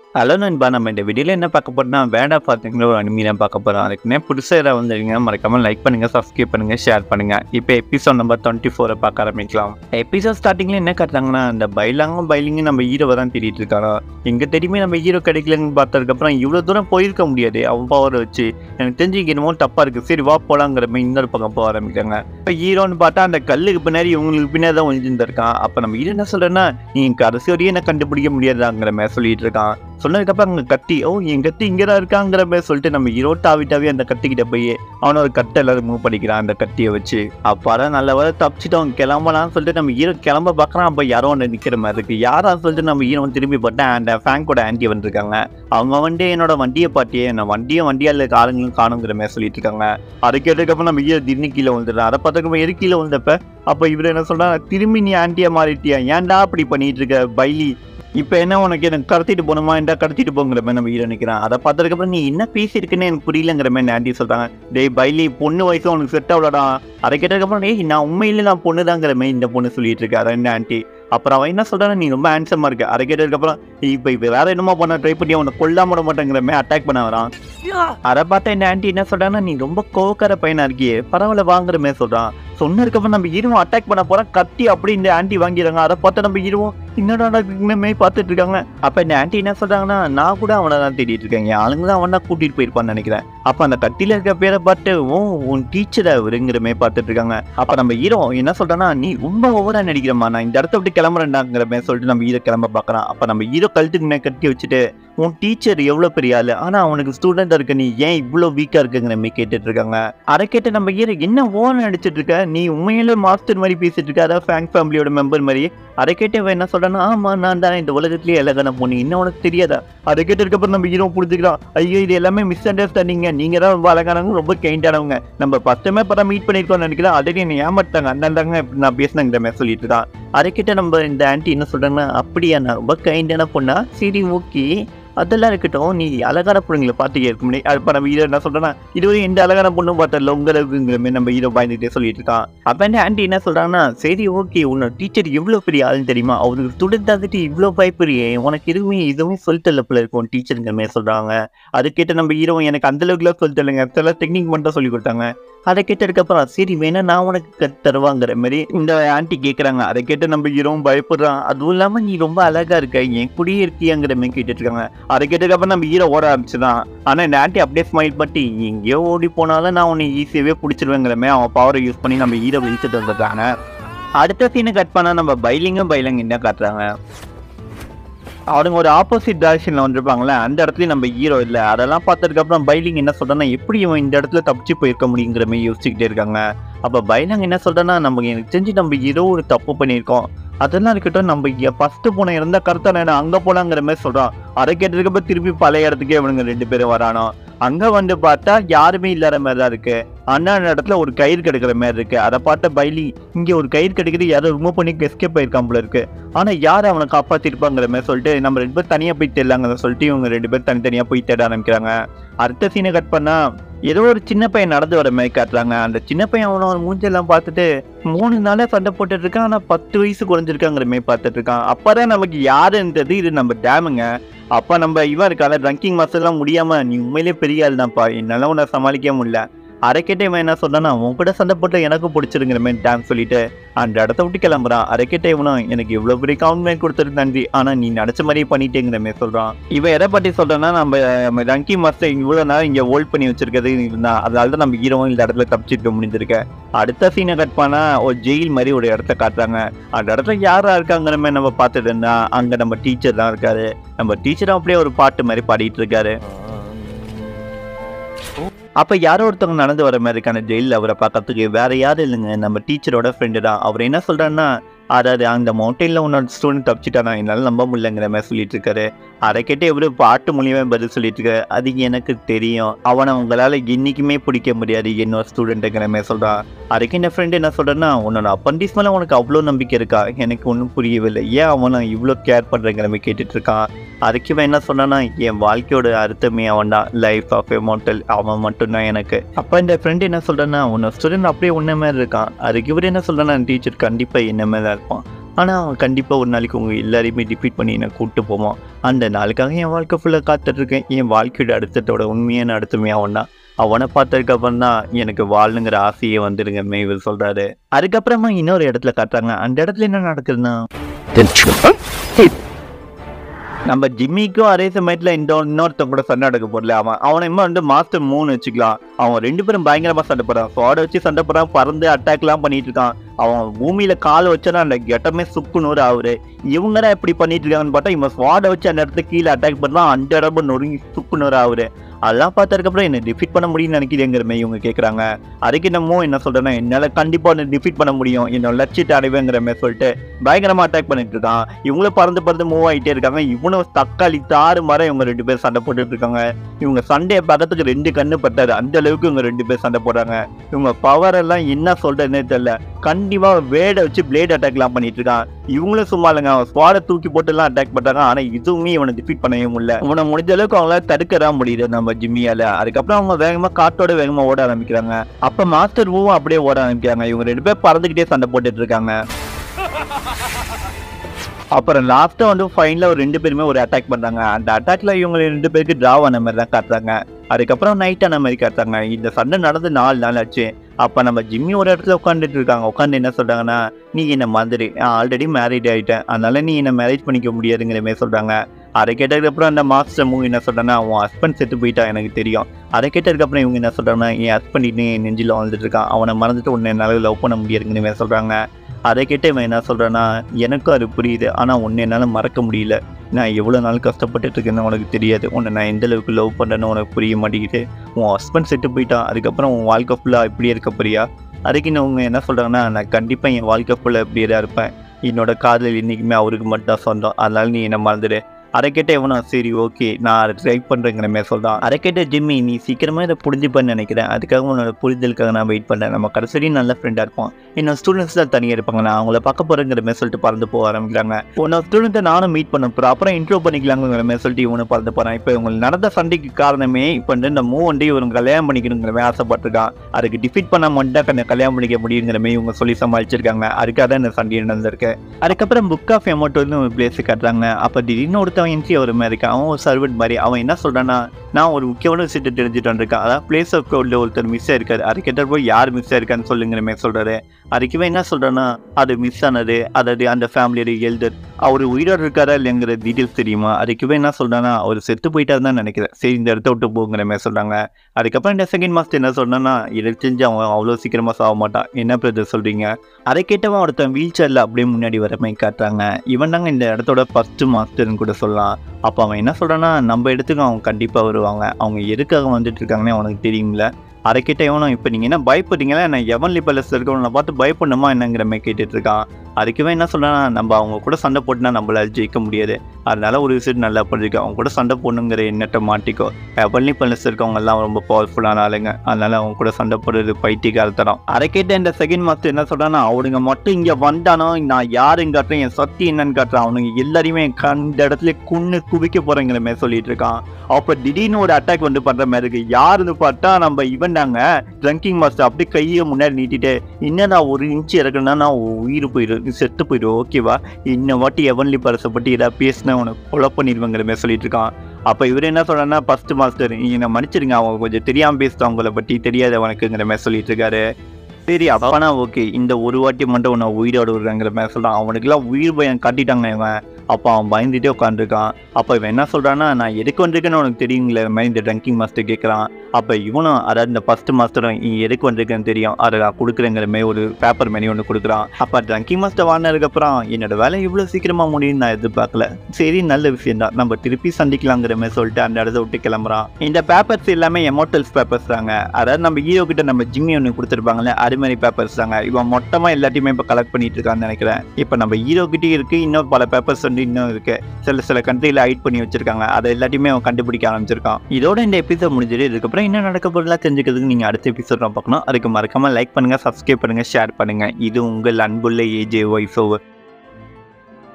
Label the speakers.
Speaker 1: hello நண்பா நம்ம இந்த வீடியோவில் என்ன பார்க்க போறோம்னா வேடா பார்த்தீங்களா ஒரு அனிமி தான் பார்க்க போகிறோம் அதுக்குன்னே புதுசாக ஏதாவது வந்துருங்க மறக்காம லைக் பண்ணுங்கள் சப்ஸ்கிரைப் பண்ணுங்கள் ஷேர் பண்ணுங்கள் இப்போ எபிசோட் நம்பர் டுவெண்ட்டி ஃபோரை பார்க்க ஆரம்பிக்கலாம் எபிசோட் ஸ்டார்டிங்கில் என்ன காட்டுறாங்கன்னா இந்த பைலாங்கும் பைலிங்கும் நம்ம ஹீரோவை தான் தேடிட்டு இருக்காரோ எங்கே தெரியுமே நம்ம ஹீரோ கிடைக்கலன்னு பார்த்ததுக்கப்புறம் இவ்வளோ தூரம் போயிருக்க முடியாது அவன் பவரை வச்சு எனக்கு தெரிஞ்சு இங்கே என்னமோ தப்பாக இருக்குது சரி வா போலாங்கிற மாதிரி இன்னொரு பக்கம் போக ஆரம்பிக்கிறாங்க இப்போ ஹீரோன்னு பார்த்தா அந்த கல்லுக்கு பின்னாடி இவங்களுக்கு பின்னாடி தான் ஒழிஞ்சிருந்திருக்கான் அப்போ நம்ம ஹீரோ என்ன சொல்கிறேன்னா நீ கடைசி வரையும் என்ன கண்டுபிடிக்க முடியாதாங்கிற மாதிரி சொல்லிட்டு இருக்கான் சொன்னதுக்கப்புறம் அங்கே கத்தி ஓ என் கத்தி இங்கே தான் இருக்காங்கிற மாதிரி சொல்லிட்டு நம்ம ஹீரோ டாவி டாவி அந்த கத்திக்கிட்ட போய் அவனை ஒரு கட்டை எல்லாரும் மூவ் பண்ணிக்கிறான் அந்த கத்தியை வச்சு அப்பாதான் நல்ல வேலை தப்பிச்சுட்டு அவன் கிளம்பலாம்னு சொல்லிட்டு நம்ம ஹீரோ கிளம்ப பார்க்குறான் அப்போ யாரோ ஒன்று நிற்கிற மாதிரி இருக்கு யாரா சொல்லிட்டு நம்ம ஹீரோ திரும்பி பார்த்தா அந்த ஃபேங்கோட ஆன்டி வந்திருக்காங்க அவங்க வந்து என்னோட வண்டியை பாட்டியே என்ன வண்டியை வண்டியால் இருக்க ஆளுங்களும் காணுங்கிற மாதிரி சொல்லிட்டு இருக்காங்க அதை கேட்டதுக்கப்புறம் நம்ம ஹீரோ திடீர்னு கீழே விழுந்துடுறான் அதை பார்த்துக்கப்புறம் எது கீழே விழுந்தப்ப அப்போ இவர் என்ன சொல்றா திரும்பி நீ ஆன்ட்டியா மாறிட்டியா ஏன்டா அப்படி பண்ணிட்டு இருக்க பைலி இப்போ என்ன உனக்கு எனக்கு கடத்திட்டு போகணுமா என்ன கடத்திட்டு போங்கிற மாதிரி நம்ம ஹீரோ நிற்கிறான் அதை பார்த்ததுக்கப்புறம் நீ என்ன பேசியிருக்குன்னு எனக்கு புரியலங்கிற மாதிரி ஆண்டி சொல்கிறாங்க டேய் பைலி பொண்ணு வயசும் உனக்கு செட் ஆகலடா அதை கேட்டதுக்கப்புறம் டேய் நான் உண்மையிலே நான் பொண்ணு தாங்கிற மாதிரி இந்த பொண்ணு சொல்லிட்டு இருக்கா அதை என்ன ஆண்டி அப்புறம் அவன் என்ன சொல்றான் நீ ரொம்ப ஹேண்ட்ஸமாக இருக்க அதை கேட்டதுக்கப்புறம் இப்போ இப்போ வேற என்னமோ பண்ண ட்ரை பண்ணி அவனை கொல்லாம விட மாட்டேங்கிற மாதிரி அட்டாக் பண்ண வரான் அதை பார்த்தா இந்த ஆண்டி என்ன சொல்றான்னா நீ ரொம்ப கோவக்கார பையனா இருக்கியே பரவாயில்ல வாங்குற மாதிரி சொல்றான் சொன்னதுக்கப்புறம் நம்ம ஹீரோ அட்டாக் பண்ண போறோம் கத்தி அப்படி இந்த ஆண்டி வாங்கிடுறாங்க அதை பார்த்து நம்ம ஹீரோ என்னடா நடக்குமே பார்த்துட்டு இருக்காங்க அப்ப இந்த ஆண்டி என்ன சொல்றாங்கன்னா நான் கூட அவனை தான் தேடிட்டு இருக்கேன் என் ஆளுங்க தான் அவனை கூட்டிட்டு போயிருப்பான்னு நினைக்கிறேன் அப்ப அந்த கத்தியில இருக்க பேரை பார்த்து ஓ உன் டீச்சரை அவருங்கிற மாதிரி பார்த்துட்டு இருக்காங்க அப்ப நம்ம ஹீரோ என்ன சொல்றான்னா நீ ரொம்ப ஓவரா நடிக்கிறமா நான் இந்த இடத்த விட்டு கிளம்புறேன்டாங்கிற மாதிரி சொல்லிட்டு நம்ம ஹீரோ கிளம்ப பார்க்கறான் அப்ப நம்ம ஹீரோ கழுத்துக்கு நே- கட்டி வச்சுட்டு உன் டீச்சர் எவ்வளோ பெரிய ஆளு ஆனா அவனுக்கு ஸ்டூடெண்ட் இருக்க நீ ஏன் இவ்வளோ வீக்கா இருக்குங்கிற மாதிரி கேட்டுட்டு இருக்காங்க அதை கேட்டு நம்ம ஹீரோ என்ன ஓன் நடிச்சிட்டு இருக்க நீ உண்மையிலே மாஸ்டர் மாதிரி பேசிட்டு இருக்க அதாவது ஃபேங்க் ஃபேமிலியோட மெம்பர் மாதிரி அதை கேட்டு இவன் என்ன சொல்றான்னா ஆமா நான் தான் இந்த உலகத்திலேயே அழகான பொண்ணு இன்னும் உனக்கு தெரியாதா அதை கேட்டதுக்கப்புறம் நம்ம ஹீரோ புரிஞ்சுக்கிறான் ஐயோ இது எல்லாமே மிஸ் அண்டர்ஸ்டாண்டிங்க நீங்க தான் ரொம்ப அழகானவங்க ரொம்ப கைண்டானவங்க நம்ம ஃபர்ஸ்ட்டுமே படம் மீட் பண்ணிருக்கோம்னு நினைக்கிறேன் ஆல்ரெடி என்னை ஏமாட்டாங்க அந்த தாங்க இப்படி நான் பேசினங்கிற மாதிரி சொல்லிட்டு இருக்கான் அதை கேட்ட நம்ம இந்த ஆன்ட்டி என்ன சொல்றாங்கன்னா அப்படியா நான் ரொம்ப கைண்டான பொண்ணா சரி ஓகே அதெல்லாம் இருக்கட்டும் நீ அழகான பொண்ணுங்களை பார்த்து இருக்க முடியும் அப்போ நம்ம ஹீரோ என்ன சொல்றேன்னா இதுவரை எந்த அழகான பொண்ணும் பார்த்தல உங்களுக்குங்கிற மாதிரி நம்ம ஹீரோ பயந்துகிட்டே சொல்லிட்டு இருக்கான் அப்போ அந்த ஆண்டி என்ன சொல்றாங்கன்னா சரி ஓகே உன்னோட டீச்சர் எவ்வளோ பெரிய ஆளுன்னு தெரியுமா அவருக்கு ஸ்டூடெண்ட் ஆகிட்டு இவ்வளோ பயப்படுறியே உனக்கு எதுவுமே எதுவுமே சொல்லித்தரல போல இருக்கும் டீச்சருங்கிற மாதிரி சொல்றாங்க அது கேட்ட நம்ம ஹீரோ எனக்கு அந்த அளவுக்குலாம் சொல்லி தரலைங்க சில டெக்னிக் மட்டும் சொல்லி கொடுத்தாங்க அதை கேட்டதுக்கப்புறம் சரி வேணா நான் உனக்கு கத்து தருவாங்கிற மாதிரி இந்த ஆண்டி கேட்குறாங்க அதை கேட்டு நம்ம ஹீரோவும் பயப்படுறான் அதுவும் இல்லாமல் நீ ரொம்ப அழகா இருக்க என் கூடயே இருக்கியாங்கிற மாதிரி கேட்டுட்டு இருக்காங்க அதை கேட்டதுக்கப்புறம் நம்ம ஹீரோ ஓட ஆரம்பிச்சுதான் ஆனால் இந்த ஆண்டி அப்படியே ஸ்மைல் பண்ணி எங்கேயோ ஓடி போனாலும் நான் உன்னை ஈஸியாகவே பிடிச்சிருவேங்கிற மாதிரி அவன் பவரை யூஸ் பண்ணி நம்ம ஹீரோ இழுத்துட்டு வந்துடுறாங்க அடுத்த சீனை கட் பண்ணால் நம்ம பைலிங்கும் பைலிங் என்ன காட்டுறாங்க அவனுங்க ஒரு ஆப்போசிட் டைரக்ஷனில் வந்திருப்பாங்களே அந்த இடத்துலயும் நம்ம ஹீரோ இல்லை அதெல்லாம் பார்த்ததுக்கப்புறம் பைலிங் என்ன சொல்றேன்னா எப்படி இவன் இந்த இடத்துல தப்பிச்சு போயிருக்க முடியுங்கிற மாதிரி யோசிச்சுக்கிட்டே இருக்காங்க அப்போ பைலங் என்ன சொல்றேன்னா நம்ம எனக்கு தெரிஞ்சு நம்ம ஏதோ ஒரு தப்பு பண்ணியிருக்கோம் அதெல்லாம் இருக்கட்டும் நம்ம இங்கே ஃபஸ்ட்டு போன இருந்த கருத்தை நான் அங்கே போலாங்கிற மாதிரி சொல்கிறான் அதை கேட்டதுக்கப்புறம் திருப்பி பழைய இடத்துக்கே இவனுங்க ரெண்டு பேரும் வரானோ அங்கே வந்து பார்த்தா யாருமே இல்லாத மாதிரி தான் இருக்கு அண்ணா இடத்துல ஒரு கயிறு கிடைக்கிற மாதிரி இருக்கு அதை பார்த்த பைலி இங்கே ஒரு கயிறு கிடைக்குது யாரோ ரிமூவ் பண்ணி எஸ்கேப் போயிருக்கான் போல இருக்கு ஆனால் யார் அவனை காப்பாற்றிருப்பாங்கிற மாதிரி சொல்லிட்டு நம்ம ரெண்டு பேரும் தனியாக போய் தேடலாங்க சொல்லிட்டு இவங்க ரெண்டு பேரும் தனித்தனியாக போய் தேட ஆரம்பிக்கிறாங்க அடுத்த சீனை கட் பண்ணா ஏதோ ஒரு சின்ன பையன் நடந்து வர மாதிரி காட்டுறாங்க அந்த சின்ன பையன் அவனை அவன் மூஞ்செல்லாம் பார்த்துட்டு மூணு நாளா சண்டை போட்டுட்டு இருக்கான் ஆனால் பத்து வயசு குறைஞ்சிருக்காங்கிற மாதிரி பார்த்துட்டு இருக்கான் அப்பதான் நமக்கு யாருன்றது இது நம்ம டேமுங்க அப்ப நம்ம இவன் இருக்கால ட்ரங்கிங் மாஸ்டர்லாம் முடியாம நீ உண்மையிலே பெரிய ஆள் தான்ப்பா என்னால உன்னை சமாளிக்க முடியல அதை கேட்டு இவன் என்ன சொல்றானா உன் கூட சண்டை போட்டு எனக்கு பிடிச்சிருங்கிற மாதிரி டேம் சொல்லிட்டு அந்த இடத்த விட்டு கிளம்புறான் அதை கேட்ட இவனும் எனக்கு இவ்வளவு பெரிய கவுன்மெண்ட் கொடுத்ததுக்கு நன்றி ஆனா நீ நடிச்ச மாதிரியே பண்ணிட்டேங்கிற மாதிரி சொல்றான் இவன் எதை பத்தி சொல்றான்னா நம்ம நம்ம ரங்கி மாஸ்டர் இவ்வளவு நேரம் இங்க ஹோல்ட் பண்ணி வச்சிருக்கிறது இருந்தான் அதனால தான் நம்ம ஹீரோவும் இந்த இடத்துல தப்பிச்சிட்டு முடிஞ்சிருக்க அடுத்த சீனை கட் பண்ணா ஒரு ஜெயில் மாதிரி ஒரு இடத்த காட்டுறாங்க அந்த இடத்துல யாரா இருக்காங்கிற மாதிரி நம்ம பார்த்துட்டு இருந்தா அங்க நம்ம டீச்சர் தான் இருக்காரு நம்ம டீச்சரும் அப்படியே ஒரு பாட்டு மாதிரி பாடிட்டு இருக்காரு அப்ப யாரோ ஒருத்தவங்க நடந்து வர மாதிரி இருக்கான ஜெயிலில் அவரை பார்க்கறதுக்கு வேற யாரும் இல்லைங்க நம்ம டீச்சரோட ஃப்ரெண்டு தான் அவர் என்ன சொல்றாருன்னா அதாவது அந்த மவுண்டெயினில் உன்னோட ஸ்டூடெண்ட் தப்பிச்சிட்டானா என்னால் நம்ப முடியலங்கிற மாதிரி சொல்லிட்டு இருக்காரு அதை கேட்டு இவரு பாட்டு மூலியமா பதில் சொல்லிட்டு இருக்காரு அது எனக்கு தெரியும் அவனை உங்களால் என்னைக்குமே பிடிக்க முடியாது என்னோட ஸ்டூடெண்ட்டுங்கிற மாதிரி சொல்றான் அதுக்கு என் ஃப்ரெண்டு என்ன சொல்றேன்னா உன்னோட அப்பண்டிஸ் மேலே உனக்கு அவ்வளோ நம்பிக்கை இருக்கா எனக்கு ஒன்றும் புரியவில்லை ஏன் அவனை இவ்வளோ கேர் பண்ணுறங்கிற மாதிரி கேட்டுட்டு இருக்கான் அதுக்கு இவன் என்ன சொன்னான்னா என் வாழ்க்கையோட அர்த்தமே அவன் தான் லைஃப் ஆஃப் எமோட்டல் அவன் மட்டும்தான் எனக்கு அப்போ இந்த ஃப்ரெண்டு என்ன சொல்றேன்னா உன்னோட ஸ்டூடெண்ட் அப்படியே உன்ன மாதிரி இருக்கான் அதுக்கு இவர் என்ன சொல்றேன்னா டீச்சர் கண்டிப்பாக என்ன மாதிரி தான் இருப்பான் ஆனால் அவன் கண்டிப்பாக ஒரு நாளைக்கு உங்கள் எல்லாரையுமே டிஃபீட் பண்ணி என்னை கூப்பிட்டு போவான் அந்த நாளுக்காக என் வாழ்க்கை ஃபுல்லாக காத்துட்ருக்கேன் என் வாழ்க்கையோட அடுத்தத்தோட உண்மையான அடுத்தமையாக அவன் தான் அவனை பார்த்ததுக்கு அப்புறம் தான் எனக்கு வாழணுங்கிற ஆசையே வந்துடுங்க மேய்வில் சொல்கிறாரு அதுக்கப்புறமா இன்னொரு இடத்துல காட்டுறாங்க அந்த இடத்துல என்ன நடக்குதுன்னா நம்ம ஜிம்மிக்கும் அதே சமயத்தில் இந்த இன்னொருத்தன் கூட சண்டை நடக்க போடல அவன் அவனை இன்னும் வந்து மாஸ்டர் மூணு வச்சுக்கலாம் அவன் ரெண்டு பேரும் பயங்கரமா சண்டை போடுறான் ஸ்வாட வச்சு சண்டை போடுறான் பறந்து அட்டாக்லாம் பண்ணிட்டு இருக்கான் அவன் பூமியில காலை வச்சானா அந்த கெட்டமே சுக்குநூறு ஆகுது இவங்க தான் எப்படி பண்ணிட்டு இருக்காங்கன்னு பார்த்தா இவன் ஸ்வாட வச்சு அந்த இடத்துல கீழே அட்டாக் பண்ணலாம் அந்த இடமும் நொறுங்கி சுக்குநூறு ஆகுது அதெல்லாம் பார்த்ததுக்கப்புறம் என்ன டிஃபீட் பண்ண முடியும்னு நினைக்கிறேங்கிற மாதிரி இவங்க கேட்குறாங்க அதுக்கு என்னமோ என்ன சொல்றேன்னா என்னால் கண்டிப்பாக ஒன்று டிஃபீட் பண்ண முடியும் என்னோட லட்சியத்தை அடைவேங்கிற மாதிரி சொல்லிட்டு பயங்கரமா அட்டாக் பண்ணிட்டு இருக்கான் இவங்களும் பறந்து பறந்து மூவ் ஆகிட்டே இருக்காங்க இவனும் தக்காளி தாறு மர இவங்க ரெண்டு பேர் சண்டை போட்டுட்டு இருக்காங்க இவங்க சண்டையை பக்கத்துக்கு ரெண்டு கண்ணு பட்டாது அந்த அளவுக்கு இவங்க ரெண்டு பேர் சண்டை போடுறாங்க இவங்க பவர் எல்லாம் என்ன சொல்றதுன்னே தெரியல கண்டிப்பா வேடை வச்சு பிளேட் அட்டாக்லாம் பண்ணிட்டு இருக்கான் இவங்களும் சும்மா இல்லைங்க அவன் ஸ்வாட தூக்கி போட்டு எல்லாம் அட்டாக் பண்றாங்க ஆனா இதுவுமே இவனை டிஃபீட் பண்ணவே முடியல இவனை முடிஞ்ச அளவுக்கு அவங்களால தடுக்கதான் முடியுது நம்ம ஜிம்மியால அதுக்கப்புறம் அவங்க வேகமா காட்டோட வேகமா ஓட ஆரம்பிக்கிறாங்க அப்ப மாஸ்டர் ஊவும் அப்படியே ஓட ஆரம்பிக்கிறாங்க இவங்க ரெண்டு பேர் பறந்துகிட்டே சண்டை போட்டுட்டு இருக்காங்க அப்புறம் லாஸ்ட்டா வந்து ஃபைனல ஒரு ரெண்டு பேருமே ஒரு அட்டாக் பண்றாங்க அந்த அட்டாக்ல இவங்க ரெண்டு பேருக்கு டிராவ் ஆன மாதிரி தான் காட்டுறாங்க அதுக்கப்புறம் நைட் ஆன மாதிரி காட்டுறாங்க இந்த சண்டை நடந்து நாலு நாள் ஆச்சு அப்ப நம்ம ஜிம்மி ஒரு இடத்துல உட்காந்துட்டு இருக்காங்க உட்காந்து என்ன சொல்றாங்கன்னா நீ என்ன மாதிரி ஆல்ரெடி மேரிட் ஆயிட்டேன் அதனால நீ என்ன மேரேஜ் பண்ணிக்க முடியாதுங்கிற மாதிரி சொல்றாங்க அதை கேட்டதுக்கப்புறம் அந்த மாஸ்டர் மூவி என்ன சொல்றாங்கன்னா உன் ஹஸ்பண்ட் செத்து போயிட்டா எனக்கு தெரியும் அதை கேட்டதுக்கப்புறம் இவங்க என்ன சொல்றாங்கன்னா என் ஹஸ்பண்ட் இன்னும் என் நெஞ்சில் வாழ்ந்துட்டு இருக்கான் அவனை மறந்துட்டு உன்னை என்னால் லவ் பண்ண முடியாதுங்கிற மாதிரி சொல்றாங்க அதை கேட்டு இவன் என்ன சொல்றான்னா எனக்கும் அது புரியுது ஆனால் உன்னை என்னால் மறக்க முடியல நான் எவ்வளோ நாள் கஷ்டப்பட்டுட்டு இருக்கேன்னு உனக்கு தெரியாது உன்னை நான் எந்த அளவுக்கு லவ் பண்ணுறேன்னு உனக்கு புரிய மாட்டேங்குது உன் ஹஸ்பண்ட் செத்து போயிட்டான் அதுக்கப்புறம் உன் வாழ்க்கை ஃபுல்லாக இப்படியே இருக்க போறியா அதுக்கு இன்னும் அவங்க என்ன சொல்கிறாங்கன்னா நான் கண்டிப்பாக என் வாழ்க்கை ஃபுல்லாக இப்படியே தான் இருப்பேன் என்னோட காதல் என்றைக்குமே அவருக்கு மட்டும் தான் சொந்தம் அதனால நீ என்ன மறந்துடு அதை கேட்ட எவனோ சரி ஓகே நான் அதை ட்ரை பண்ணுறேங்கிற மாதிரி சொல்கிறான் அதை கேட்ட ஜிம்மி நீ சீக்கிரமாக இதை புரிஞ்சுப்பேன்னு நினைக்கிறேன் அதுக்காக உன்னோட புரிதலுக்காக நான் வெயிட் பண்ணுறேன் நம்ம கடைசி நல்ல ஃப்ரெண்டாக இருப்போம் இன்னும் ஸ்டூடெண்ட்ஸ் தான் தனியாக இருப்பாங்க நான் அவங்கள பார்க்க போகிறேங்கிற மாதிரி சொல்லிட்டு பறந்து போக ஆரம்பிக்கிறாங்க உன்னோட ஸ்டூடெண்ட்டை நானும் மீட் பண்ண போகிறேன் அப்புறம் இன்ட்ரோ பண்ணிக்கலாங்கிற மாதிரி சொல்லிட்டு இவனு பறந்து போகிறான் இப்போ இவங்களுக்கு நடந்த சண்டைக்கு காரணமே இப்போ வந்து இந்த மூவ் வந்து இவங்க கல்யாணம் பண்ணிக்கணுங்கிற மாதிரி ஆசைப்பட்டிருக்கான் அதுக்கு டிஃபீட் பண்ண மட்டும் தான் கல்யாணம் பண்ணிக்க முடியுங்கிற மாதிரி இவங்க சொல்லி சமாளிச்சிருக்காங்க அதுக்காக தான் இந்த சண்டை நடந்திருக்கு அதுக்கப்புறம் புக் ஆஃப் எமோட்டோன்னு ஒரு பிளேஸ் காட்டுறாங்க அப்போ திடீர்னு ஒருத்தவன் என்ட்ரி வர மாதிரி இருக்கான் அவன் ஒரு சர்வெண்ட் மாதிரி அவன் என்ன சொல்றான்னா நான் ஒரு முக்கியமான விஷயத்தை தெரிஞ்சுட்டு வந்திருக்கேன் அதான் பிளேஸ் ஆஃப் கோல்டில் ஒருத்தர் மிஸ் ஆயிருக்காரு அது கேட்ட போய் யார் மிஸ் ஆயிருக்கான்னு சொல்லுங்கிற மாதிரி சொல்றாரு அதுக்குமே என்ன சொல்றான்னா அது மிஸ் ஆனது அதாவது அந்த ஃபேமிலியோட எல்டர் அவர் உயிரோடு இருக்காரா இல்லைங்கிற டீட்டெயில்ஸ் தெரியுமா அதுக்குமே என்ன சொல்றான்னா அவர் செத்து போயிட்டாரு தான் நினைக்கிறேன் சரி இந்த இடத்த விட்டு போங்கிற மாதிரி சொல்றாங்க அதுக்கப்புறம் இந்த செகண்ட் மாஸ்டர் என்ன சொன்னா இதை செஞ்சு அவன் அவ்வளோ சீக்கிரமா சாக மாட்டான் என்ன பிரதர் சொல்றீங்க அதை கேட்டவன் ஒருத்தன் வீல் சேர்ல அப்படியே முன்னாடி வர மாதிரி காட்டுறாங்க இவன் தாங்க இந்த இடத்தோட ஃபர்ஸ்ட் மாஸ்டர்னு கூட சொல்லலாம் அப்போ அவன் என்ன சொல்றான்னா நம்ம இடத்துக்கு அவங்க கண்டிப்பா வருவாங்க அவங்க எதுக்காக வந்துட்டு இருக்காங்கன்னு அவனுக்கு தெரியுங்கள அதை கிட்ட இவனும் இப்போ நீங்கள் என்ன பயப்படுறீங்களா நான் எவன்லி பேலஸ் இருக்கவனை பார்த்து பயப்படணுமா என்னங்கிற மாதிரி கேட்டுட்டு இருக்கான் அதுக்குமே என்ன சொல்றான்னா நம்ம அவங்க கூட சண்டை போட்டுனா நம்மளால ஜெயிக்க முடியாது அதனால ஒரு விஷயம் நல்லா பண்ணிருக்கோம் அவங்க கூட சண்டை போடணுங்கிற எண்ணத்தை மாட்டிக்கோ எவன்லி பேலஸ் இருக்கவங்க எல்லாம் ரொம்ப பவர்ஃபுல்லான ஆளுங்க அதனால அவங்க கூட சண்டை போடுறது பைத்தியகாரத்தனம் அதை கேட்ட இந்த செகண்ட் மாஸ்டர் என்ன சொல்றான்னா அவனுங்க மட்டும் இங்க வந்தானோ நான் யாருன்னு காட்டுறேன் என் சக்தி என்னன்னு காட்டுறேன் அவனுங்க எல்லாரையுமே இந்த இடத்துல குன்னு குவிக்க போறேங்கிற மாதிரி சொல்லிட்டு இருக்கான் அப்ப திடீர்னு ஒரு அட்டாக் வந்து பண்ற மாதிரி இருக்கு யாருன்னு பார்த்தா நம்ம இவன் தாங்க ட்ரங்கிங் மாஸ்டர் அப்படியே கையை முன்னாடி நீட்டிட்டு இன்னும் நான் ஒரு இன்ச்சு இறக்குனா நான் உயிர் போயிடும் நீ செத்து போயிடும் ஓகேவா இன்னும் வாட்டி எவன்லி பரசை பற்றி ஏதாவது பேசினா உனக்கு கொலை பண்ணிடுவேங்கிற மாதிரி சொல்லிட்டு இருக்கான் அப்போ இவர் என்ன சொல்றாருன்னா ஃபர்ஸ்ட் மாஸ்டர் என்னை மன்னிச்சிருங்க அவங்க கொஞ்சம் தெரியாமல் பேசுதான் உங்களை பற்றி தெரியாத உனக்குங்கிற மாதிரி சொல்லிட்டு இருக்காரு சரி அப்பனா ஓகே இந்த ஒரு வாட்டி மட்டும் உன்னை உயிரோடு விடுறேங்கிற மாதிரி சொல்கிறான் அவனுக்குலாம் உயிர் பயம் காட்டிட்டாங்க இவன் அப்போ அவன் பயந்துட்டே உட்காந்துருக்கான் அப்போ இவன் என்ன சொல்கிறான்னா நான் எதுக்கு வந்திருக்கேன்னு உனக்கு தெரியுங்களே இந்த மாதிரி இந்த ட்ரங்கிங் மாஸ்டர் கேட்குறான் அப்போ இவனும் அதாவது இந்த ஃபர்ஸ்ட் மாஸ்டரும் நீ எதுக்கு வந்திருக்கேன்னு தெரியும் அதை நான் கொடுக்குறேங்கிற மாதிரி ஒரு பேப்பர் மெனி ஒன்று கொடுக்குறான் அப்போ ட்ரங்கிங் மாஸ்டர் வாங்கினதுக்கப்புறம் என்னோட வேலை இவ்வளோ சீக்கிரமாக முடியும்னு நான் எதிர்பார்க்கல சரி நல்ல விஷயம் தான் நம்ம திருப்பி சந்திக்கலாங்கிற மாதிரி சொல்லிட்டு அந்த இடத்த விட்டு கிளம்புறான் இந்த பேப்பர்ஸ் எல்லாமே எமோட்டல்ஸ் பேப்பர்ஸ் தாங்க அதாவது நம்ம ஹீரோ கிட்ட நம்ம ஜிம்மி ஒன்று கொடுத்துருப்பாங்களே அது மாதிரி பேப்பர்ஸ் தாங்க இவன் மொத்தமாக எல்லாத்தையுமே இப்போ கலெக்ட் பண்ணிட்டு இருக்கான்னு நினைக்கிறேன் இப்போ நம்ம ஹீரோ கிட்டே இருக்கு இன்னும் பல பேப்பர்ஸ் வந்து இன்னும் இருக்கு சில சில கண்ட்ரியில் ஹைட் பண்ணி வச்சிருக்காங்க அதை எல்லாத்தையுமே அவன் கண்டுபிடிக்க ஆரம்பிச்சிருக்கான் இதோட இந்த எபிசோட் முடிஞ்சிட்டு இதுக்கப்புறம் என்ன நடக்க போறதெல்லாம் தெரிஞ்சுக்கிறதுக்கு நீங்கள் அடுத்த எபிசோட் பார்க்கணும் அதுக்கு மறக்காம லைக் பண்ணுங்க சப்ஸ்கிரைப் பண்ணுங்க ஷேர் பண்ணுங்க இது உங்கள் அன்புள்ள ஏஜே வாய்ஸ் ஓவர்